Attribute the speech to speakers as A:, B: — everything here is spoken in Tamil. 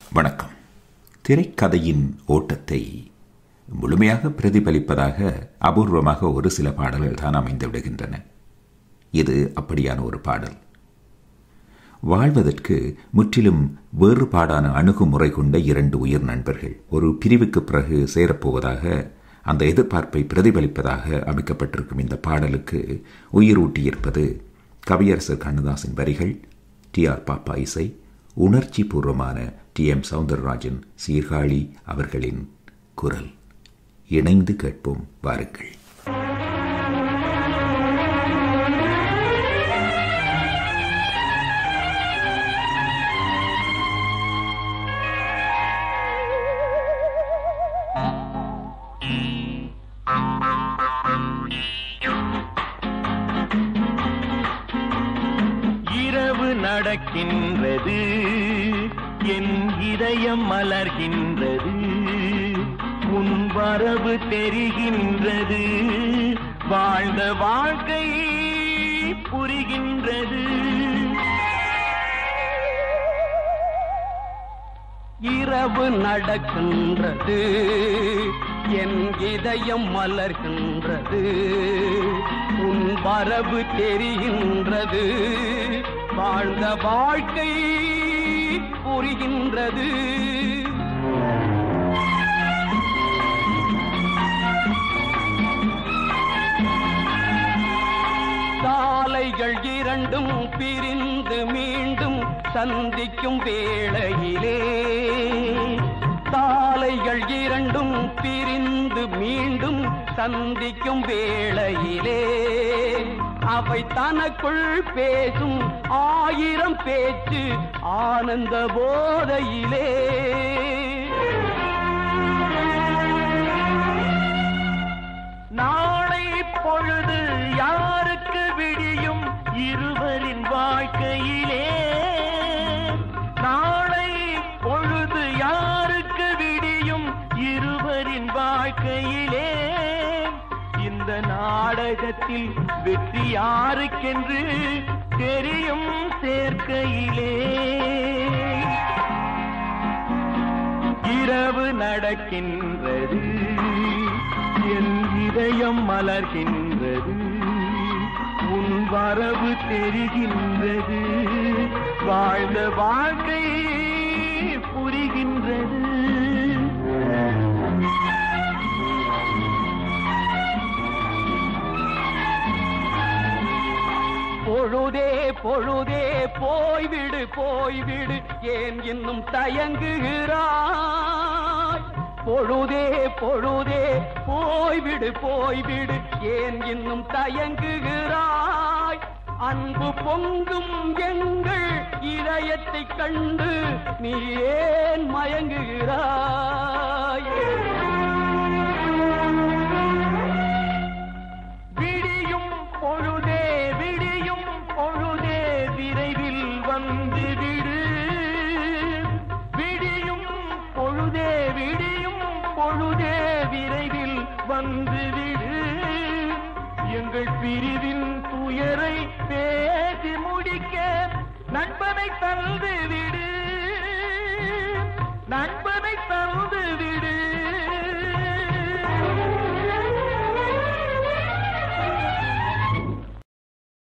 A: வணக்கம் திரைக்கதையின் ஓட்டத்தை முழுமையாக பிரதிபலிப்பதாக அபூர்வமாக ஒரு சில பாடல்கள் தான் அமைந்து விடுகின்றன இது அப்படியான ஒரு பாடல் வாழ்வதற்கு முற்றிலும் வேறுபாடான அணுகுமுறை கொண்ட இரண்டு உயிர் நண்பர்கள் ஒரு பிரிவுக்கு பிறகு சேரப்போவதாக அந்த எதிர்பார்ப்பை பிரதிபலிப்பதாக அமைக்கப்பட்டிருக்கும் இந்த பாடலுக்கு உயிரூட்டியிருப்பது கவியரசர் கண்ணதாசின் வரிகள் டி ஆர் பாப்பா இசை உணர்ச்சி பூர்வமான டி எம் சவுந்தரராஜன் சீர்காழி அவர்களின் குரல் இணைந்து கேட்போம் வாருங்கள்
B: இரவு நடக்கின்றது என் இதயம் மலர்கின்றது உன் வரவு தெரிகின்றது வாழ்ந்த வாழ்க்கை புரிகின்றது
C: இரவு நடக்கின்றது என் இதயம் மலர்கின்றது உன் வரவு தெரிகின்றது வாழ்ந்த வாழ்க்கை புரிகின்றது சாலைகள் இரண்டும் பிரிந்து மீண்டும் சந்திக்கும் வேளையிலே சாலைகள் இரண்டும் பிரிந்து மீண்டும் சந்திக்கும் வேளையிலே அவை தனக்குள் பேசும் ஆயிரம் பேச்சு ஆனந்த போதையிலே
B: நாளை பொழுது யாருக்கு விடியும் இருவரின் வாழ்க்கையிலே நாளை பொழுது யாருக்கு விடியும் இருவரின் வாழ்க்கையிலே இந்த நாடகத்தில் வெற்றி யாருக்கென்று தெரியும் சேர்க்கையிலே இரவு நடக்கின்றது என் இதயம் மலர்கின்றது உன் வரவு தெரிகின்றது வாழ்ந்த வாழ்க்கை புரிகின்றது
C: பொழுதே பொழுதே போய்விடு போய்விடு ஏன் இன்னும் தயங்குகிறாய் பொழுதே பொழுதே போய்விடு போய்விடு ஏன் இன்னும் தயங்குகிறாய் அன்பு பொங்கும் எங்கள் இதயத்தை கண்டு நீ ஏன் மயங்குகிறாய்
B: விடியும் பொழுதே விடியும் பொழுதே விரைவில் வந்து விடு விடியும் பொழுதே விடியும் பொழுதே விரைவில் வந்து விடு எங்கள் பிரிவின் துயரை பேசி முடிக்க நண்பனை தந்து விடு நண்பனை